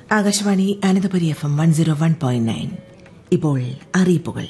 Akashvani Ananthapuri F M one zero one point nine ഇപ്പോൾ അറിയിപ്പുകൾ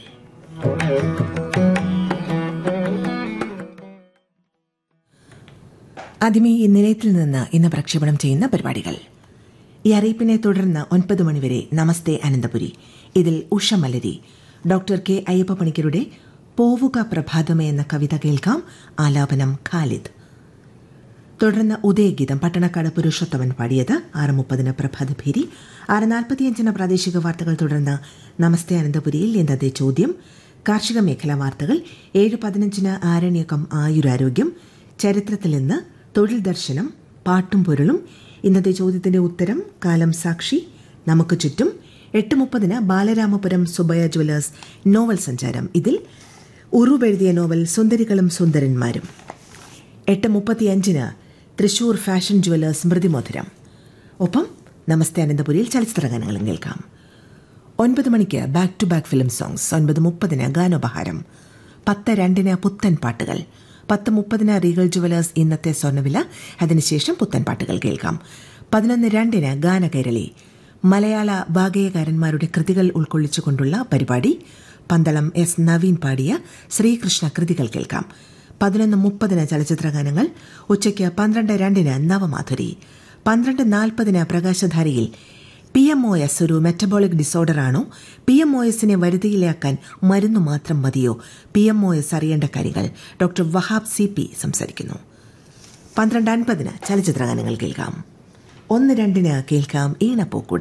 ആദ്യമേ ഈ നിലയത്തിൽ നിന്ന് ഇന്ന് പ്രക്ഷേപണം ചെയ്യുന്ന പരിപാടികൾ ഈ അറിയിപ്പിനെ തുടർന്ന് ഒൻപത് മണിവരെ നമസ്തേ അനന്തപുരി ഇതിൽ ഉഷ മലരി ഡോക്ടർ കെ അയ്യപ്പ പണിക്കരുടെ പോവുക പ്രഭാതമേ എന്ന കവിത കേൾക്കാം ആലാപനം ഖാലിദ് തുടർന്ന് ഉദയഗീതം പട്ടണക്കാട് പുരുഷോത്തമൻ പാടിയത് ആറ് മുപ്പതിന് പ്രഭാതഭേരി ആറ് നാൽപ്പത്തിയഞ്ചിന് പ്രാദേശിക വാർത്തകൾ തുടർന്ന് നമസ്തേ അനന്തപുരിയിൽ ഇന്നത്തെ ചോദ്യം കാർഷിക മേഖലാ വാർത്തകൾ ഏഴ് പതിനഞ്ചിന് ആരണ്യകം ആയുരാരോഗ്യം ചരിത്രത്തിൽ നിന്ന് തൊഴിൽ ദർശനം പാട്ടും പൊരുളും ഇന്നത്തെ ചോദ്യത്തിന്റെ ഉത്തരം കാലം സാക്ഷി നമുക്ക് ചുറ്റും എട്ട് മുപ്പതിന് ബാലരാമപുരം സുബയ ജ്വല്ലേഴ്സ് നോവൽ സഞ്ചാരം ഇതിൽ ഉറൂബ് എഴുതിയ നോവൽ സുന്ദരികളും സുന്ദരന്മാരും എട്ട് മുപ്പത്തിയഞ്ചിന് തൃശൂർ ഫാഷൻ ജുവലേഴ്സ് സ്മൃതിമധുരം ഒപ്പം നമസ്തേ അനന്തപുരിയിൽ ചലച്ചിത്ര ഗാനങ്ങളും കേൾക്കാം ഒൻപത് മണിക്ക് back to back film songs ഒൻപത് മുപ്പതിന് ഗാനോപഹാരം പത്ത് രണ്ടിന് പുത്തൻ പാട്ടുകൾ പത്ത് മുപ്പതിന് റീഗൽ ജുവലേഴ്സ് ഇന്നത്തെ സ്വർണ്ണവില അതിനുശേഷം പുത്തൻ പാട്ടുകൾ കേൾക്കാം പതിനൊന്ന് രണ്ടിന് ഗാനകൈരളി മലയാള ഭാഗയകാരന്മാരുടെ കൃതികൾ ഉൾക്കൊള്ളിച്ചുകൊണ്ടുള്ള പരിപാടി പന്തളം എസ് നവീൻ പാടിയ ശ്രീകൃഷ്ണ കൃതികൾ കേൾക്കാം പതിനൊന്ന് മുപ്പതിന് ചലച്ചിത്ര ഗാനങ്ങൾ ഉച്ചയ്ക്ക് പന്ത്രണ്ട് രണ്ടിന് നവമാധുരി പന്ത്രണ്ട് നാൽപ്പതിന് പ്രകാശധാരയിൽ പി എം ഒ എസ് ഒരു മെറ്റബോളിക് ഡിസോർഡർ ആണോ പി എം ഒ എസിനെ വരുതിയിലാക്കാൻ മരുന്ന് മാത്രം മതിയോ പി എം ഒ എസ് അറിയേണ്ട കാര്യങ്ങൾ ഡോക്ടർ വഹാബ് സി പി സംസാരിക്കുന്നു പന്ത്രണ്ട് അൻപതിന് ചലച്ചിത്ര ഗാനങ്ങൾ കേൾക്കാം ഒന്ന് രണ്ടിന് കേൾക്കാം ഈണപ്പോക്കുട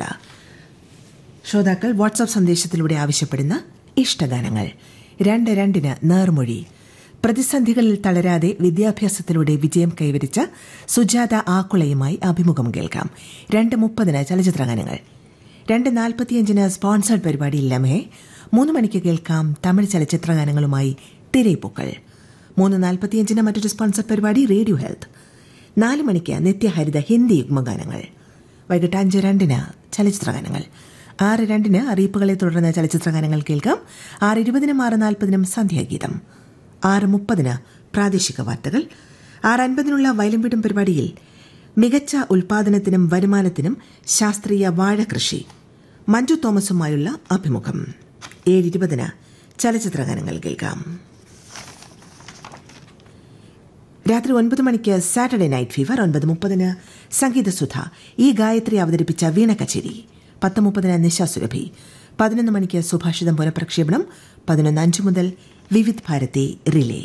ശ്രോതാക്കൾ വാട്സാപ്പ് സന്ദേശത്തിലൂടെ ആവശ്യപ്പെടുന്ന ഇഷ്ടഗാനങ്ങൾ രണ്ട് രണ്ടിന് നേർമൊഴി പ്രതിസന്ധികളിൽ തളരാതെ വിദ്യാഭ്യാസത്തിലൂടെ വിജയം കൈവരിച്ച സുജാത ആക്കുളയുമായി അഭിമുഖം കേൾക്കാം രണ്ട് മുപ്പതിന് ചലച്ചിത്ര ഗാനങ്ങൾ രണ്ട് നാൽപ്പത്തിയഞ്ചിന് സ്പോൺസേഡ് പരിപാടി ലമേ മൂന്ന് മണിക്ക് കേൾക്കാം തമിഴ് ചലച്ചിത്ര ഗാനങ്ങളുമായി തിരയിപ്പൂക്കൾ മൂന്ന് നാൽപ്പത്തിയഞ്ചിന് മറ്റൊരു സ്പോൺസർഡ് പരിപാടി റേഡിയോ ഹെൽത്ത് നാല് മണിക്ക് നിത്യഹരിത ഹിന്ദി യുഗ്മഗാനങ്ങൾ വൈകിട്ട് അഞ്ച് രണ്ടിന് ചലച്ചിത്ര ഗാനങ്ങൾ ആറ് രണ്ടിന് അറിയിപ്പുകളെ തുടർന്ന് ചലച്ചിത്ര ഗാനങ്ങൾ കേൾക്കാം ആറ് ഇരുപതിനും ആറ് നാൽപ്പതിനും സന്ധ്യാഗീതം ആറ് മുപ്പതിന് പ്രാദേശിക വാർത്തകൾ ആറ് അൻപതിനുള്ള വയലംവീടും പരിപാടിയിൽ മികച്ച ഉൽപാദനത്തിനും വരുമാനത്തിനും ശാസ്ത്രീയ വാഴകൃഷി മഞ്ജു തോമസുമായുള്ള അഭിമുഖം ഏഴ് ഇരുപതിന് ചലച്ചിത്ര ഗാനങ്ങൾ കേൾക്കാം രാത്രി ഒൻപത് മണിക്ക് സാറ്റർഡേ നൈറ്റ് ഫീവർ ഒൻപത് മുപ്പതിന് സംഗീതസുധ ഈ ഗായത്രി അവതരിപ്പിച്ച വീണ കച്ചേരി പത്ത് മുപ്പതിന് നിശാസുരഭി പതിനൊന്ന് മണിക്ക് സുഭാഷിതം പുനഃപ്രക്ഷേപണം പതിനൊന്ന് അഞ്ച് മുതൽ വിവിധ് ഭാരതി റിലേ